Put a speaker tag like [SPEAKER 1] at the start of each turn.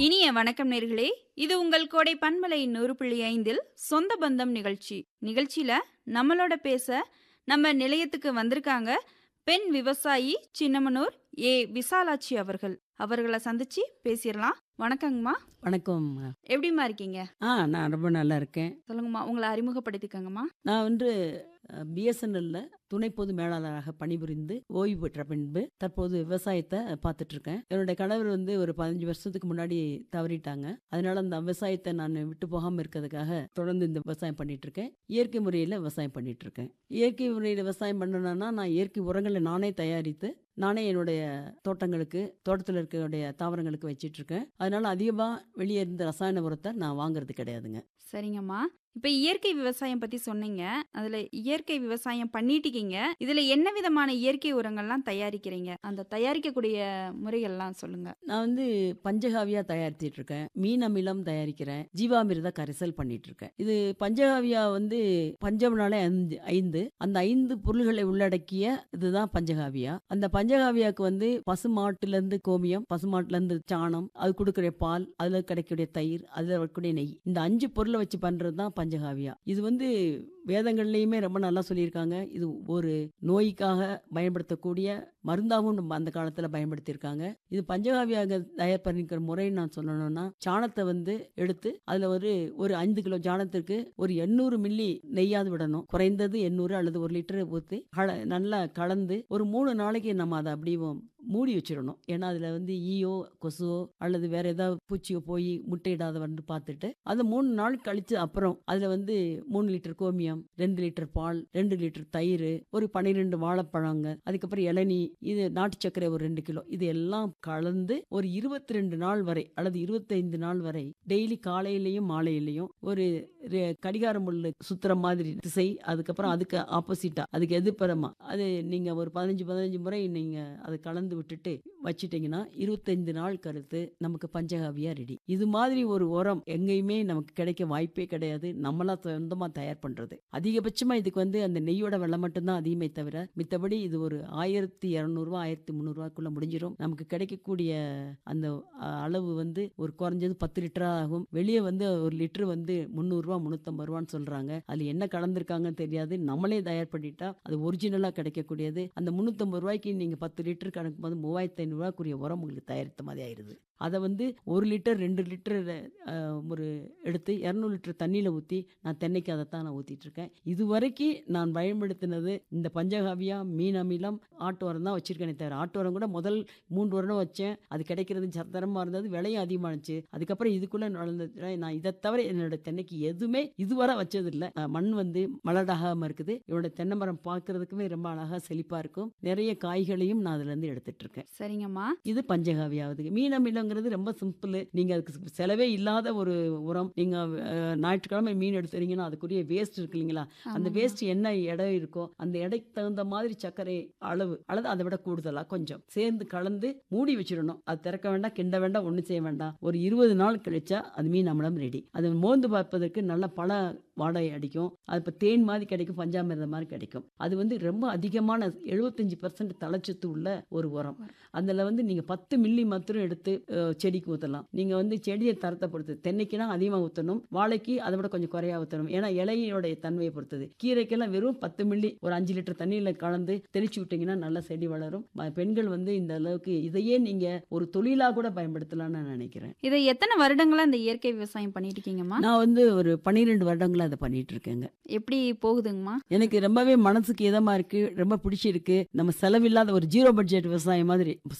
[SPEAKER 1] இனிய வணக்கம் நேர்களே இது உங்கள் கோடை பண்பலை நூறு புள்ளி ஐந்தில் சொந்த பந்தம் நிகழ்ச்சி நிகழ்ச்சியில நம்மளோட பேச நம்ம நிலையத்துக்கு வந்திருக்காங்க பெண் விவசாயி சின்னமனூர் ஏ விசாலாட்சி அவர்கள் அவர்களை சந்திச்சு பேசிடலாம் வணக்கங்கம்மா
[SPEAKER 2] வணக்கம்
[SPEAKER 1] எப்படிம்மா இருக்கீங்க
[SPEAKER 2] ஆ நான் ரொம்ப நல்லா இருக்கேன்
[SPEAKER 1] சொல்லுங்கம்மா உங்களை அறிமுகப்படுத்திக்கங்கம்மா
[SPEAKER 2] நான் வந்து பிஎஸ்என்எல்ல துணை பொது மேலாளராக பணிபுரிந்து ஓய்வு பெற்ற பின்பு தற்போது விவசாயத்தை பார்த்துட்டு இருக்கேன் என்னுடைய கணவர் வந்து ஒரு பதினஞ்சு வருஷத்துக்கு முன்னாடி தவறிட்டாங்க அதனால அந்த விவசாயத்தை நான் விட்டு போகாமல் இருக்கிறதுக்காக தொடர்ந்து இந்த விவசாயம் பண்ணிட்டு இருக்கேன் இயற்கை முறையில் விவசாயம் பண்ணிட்டு இருக்கேன் இயற்கை முறையில் விவசாயம் பண்ணணும்னா நான் இயற்கை உரங்களை நானே தயாரித்து நானே என்னுடைய தோட்டங்களுக்கு தோட்டத்தில் இருக்கக்கூடிய தாவரங்களுக்கு வச்சிட்டு இருக்கேன் அதனால அதிகமாக வெளியே இருந்த ரசாயன உரத்தை நான் வாங்குறது கிடையாதுங்க
[SPEAKER 1] சரிங்கம்மா இப்ப இயற்கை விவசாயம் பத்தி சொன்னீங்க அதுல இயற்கை விவசாயம் பண்ணிட்டீங்க இதுல என்ன விதமான இயற்கை உரங்கள்லாம் தயாரிக்கிறீங்க அந்த தயாரிக்கக்கூடிய முறைகள்லாம் சொல்லுங்க
[SPEAKER 2] நான் வந்து பஞ்சகாவியா தயாரிச்சிட்டு இருக்கேன் மீன் அமிலம் தயாரிக்கிறேன் ஜீவாமிர்த கரைசல் பண்ணிட்டு இருக்கேன் இது பஞ்சகாவியா வந்து பஞ்சம்னாலே அஞ்சு ஐந்து அந்த ஐந்து பொருள்களை உள்ளடக்கிய இதுதான் பஞ்சகாவியா அந்த பஞ்சகாவியாக்கு வந்து பசுமாட்டுல இருந்து கோமியம் பசுமாட்டுல இருந்து சாணம் அது கொடுக்குற பால் அதுல கிடைக்கக்கூடிய தயிர் அதுல வரக்கூடிய நெய் இந்த அஞ்சு பொருளை வச்சு பண்றது தான் பஞ்சகாவியா இது வந்து வேதங்கள்லயுமே ரொம்ப நல்லா சொல்லியிருக்காங்க இது ஒரு நோய்க்காக பயன்படுத்தக்கூடிய மருந்தாகவும் நம்ம அந்த காலத்துல பயன்படுத்தியிருக்காங்க இது பஞ்சகாவியாக தயார் பண்ணிக்கிற முறை நான் சொல்லணும்னா சாணத்தை வந்து எடுத்து அதுல ஒரு ஒரு ஐந்து கிலோ சாணத்திற்கு ஒரு எண்ணூறு மில்லி நெய்யாவது விடணும் குறைந்தது எண்ணூறு அல்லது ஒரு லிட்டர் ஊற்றி கல நல்லா கலந்து ஒரு மூணு நாளைக்கு நம்ம அதை அப்படியே மூடி வச்சிடணும் ஏன்னா அதுல வந்து ஈயோ கொசுவோ அல்லது வேற ஏதாவது பூச்சியோ போய் முட்டையிடாத வந்து பார்த்துட்டு அது மூணு நாள் கழிச்சு அப்புறம் அதுல வந்து மூணு லிட்டர் கோமியம் ரெண்டு லிட்டர் பால் ரெண்டு லிட்டர் தயிர் ஒரு பன்னிரெண்டு வாழைப்பழங்க அதுக்கப்புறம் இளநீ இது நாட்டு சர்க்கரை ஒரு ரெண்டு கிலோ இது எல்லாம் கலந்து ஒரு இருபத்தி ரெண்டு நாள் வரை அல்லது இருபத்தைந்து நாள் வரை டெய்லி காலையிலையும் மாலையிலையும் ஒரு ரெ- கடிகார முள்ளு சுத்துற மாதிரி திசை அதுக்கப்புறம் அதுக்கு ஆப்போசிட்டா அதுக்கு எதிர்ப்புறமா அது நீங்க ஒரு பதினஞ்சு பதினஞ்சு முறை நீங்க அதை கலந்து விட்டுட்டு வச்சிட்டீங்கன்னா இருபத்தைந்து நாள் கருத்து நமக்கு பஞ்சகாவியா ரெடி இது மாதிரி ஒரு உரம் எங்கேயுமே நமக்கு கிடைக்க வாய்ப்பே கிடையாது நம்மளா சொந்தமா தயார் பண்றது அதிகபட்சமா இதுக்கு வந்து அந்த நெய்யோட வெள்ளை மட்டும்தான் அதிகமே தவிர மித்தபடி இது ஒரு ஆயிரத்தி இரநூறுவா ஆயிரத்தி முந்நூறுவாக்குள்ள முடிஞ்சிடும் நமக்கு கிடைக்கக்கூடிய அந்த அ, அளவு வந்து ஒரு குறைஞ்சது பத்து லிட்டரா ஆகும் வெளியே வந்து ஒரு லிட்டர் வந்து முந்நூறுரூவா முந்நூற்றம்பது ரூபான்னு சொல்றாங்க அதுல என்ன கலந்துருக்காங்கன்னு தெரியாது நம்மளே தயார் பண்ணிட்டா அது ஒரிஜினலா கிடைக்கக்கூடியது அந்த முந்நூற்றம்பது ரூபாய்க்கு நீங்க பத்து லிட்டர் கணக்கு போது மூவாயிரத்தி ஐநூறுரூவாக்குரிய உரம் உங்களுக்கு தயாரித்த மாதிரி ஆயிருது அதை வந்து ஒரு லிட்டர் ரெண்டு லிட்டர் ஒரு எடுத்து இரநூறு லிட்டர் தண்ணியில் ஊற்றி நான் தென்னைக்கு அதைத்தான் நான் ஊற்றிட்டு இருக்கேன் இது வரைக்கும் நான் பயன்படுத்தினது இந்த பஞ்சகாவியா மீன் அமிலம் ஆட்டு உரம் தான் வச்சிருக்கேனே தவிர ஆட்டு உரம் கூட முதல் மூன்று வருடம் வச்சேன் அது கிடைக்கிறது சத்தரமாக இருந்தது விலையும் அதிகமானுச்சு அதுக்கப்புறம் இதுக்குள்ளே நுழைஞ்சது நான் இதை தவிர என்னோட தென்னைக்கு எதுவுமே இதுவரை வச்சது இல்லை மண் வந்து மலடாகாமல் இருக்குது என்னோட தென்னை மரம் பார்க்கறதுக்குமே ரொம்ப அழகாக செழிப்பாக இருக்கும் நிறைய காய்களையும் நான் அதுலேருந்து எடுத்துட்டு இருக்கேன்
[SPEAKER 1] சரிங்கம்மா
[SPEAKER 2] இது பஞ்சகாவியாவது மீன் அமிலங்கிறது ரொம்ப சிம்பிள் நீங்க அதுக்கு செலவே இல்லாத ஒரு உரம் நீங்க அஹ், ஞாயிற்றுக்கிழமை மீன் எடுத்துறீங்கன்னா அதுக்குரிய வேஸ்ட் இருக்கு இல்லைங்களா அந்த
[SPEAKER 1] ஆமாம்மா.
[SPEAKER 2] வேஸ்ட் என்ன எடை இருக்கோ அந்த எடைக்கு தகுந்த மாதிரி சர்க்கரை அளவு அல்லது அதை விட கூடுதலா கொஞ்சம் சேர்ந்து கலந்து மூடி வச்சிடணும் அது திறக்க வேண்டாம் கிண்ட வேண்டாம் ஒன்றும் செய்ய வேண்டாம் ஒரு இருபது நாள் கழிச்சா அது மீன் அமிலம் ரெடி அது மோந்து பார்ப்பதற்கு நல்ல பல வாடகை அடிக்கும் அது இப்போ தேன் மாதிரி கிடைக்கும் பஞ்சாமிர்தம் மாதிரி கிடைக்கும் அது வந்து ரொம்ப அதிகமான எழுபத்தஞ்சு பர்சன்ட் தளச்சத்து உள்ள ஒரு உரம் அதில் வந்து நீங்கள் பத்து மில்லி மாத்திரம் எடுத்து அஹ், செடிக்கு ஊற்றலாம் நீங்கள் வந்து செடியை தரத்தை பொறுத்து தென்னைக்குனா அதிகமாக ஊற்றணும் வாழைக்கு அதை விட கொஞ்சம் குறையா ஊற்றணும் ஏன்னா இலையோடைய தன்மையை பொறுத்தது கீரைக்கெல்லாம் வெறும் பத்து மில்லி ஒரு அஞ்சு லிட்டர் தண்ணியில் கலந்து தெளிச்சு விட்டீங்கன்னா நல்ல செடி வளரும் ம- பெண்கள் வந்து இந்த அளவுக்கு இதையே நீங்கள் ஒரு தொழிலாக கூட பயன்படுத்தலாம்னு நான் நினைக்கிறேன்
[SPEAKER 1] இதை எத்தனை வருடங்களா இந்த இயற்கை விவசாயம் பண்ணிட்டு இருக்கீங்கம்மா
[SPEAKER 2] நான் வந்து ஒரு பன்னிரெண்டு வருடங்களா அதை பண்ணிட்டு இருக்கேங்க
[SPEAKER 1] எப்படி போகுதுங்கம்மா
[SPEAKER 2] எனக்கு ரொம்பவே மனசுக்கு இதமா இருக்கு ரொம்ப பிடிச்சிருக்கு நம்ம செலவில்லாத ஒரு ஜீரோ பட்ஜெட் விவசாயம் மாதிரி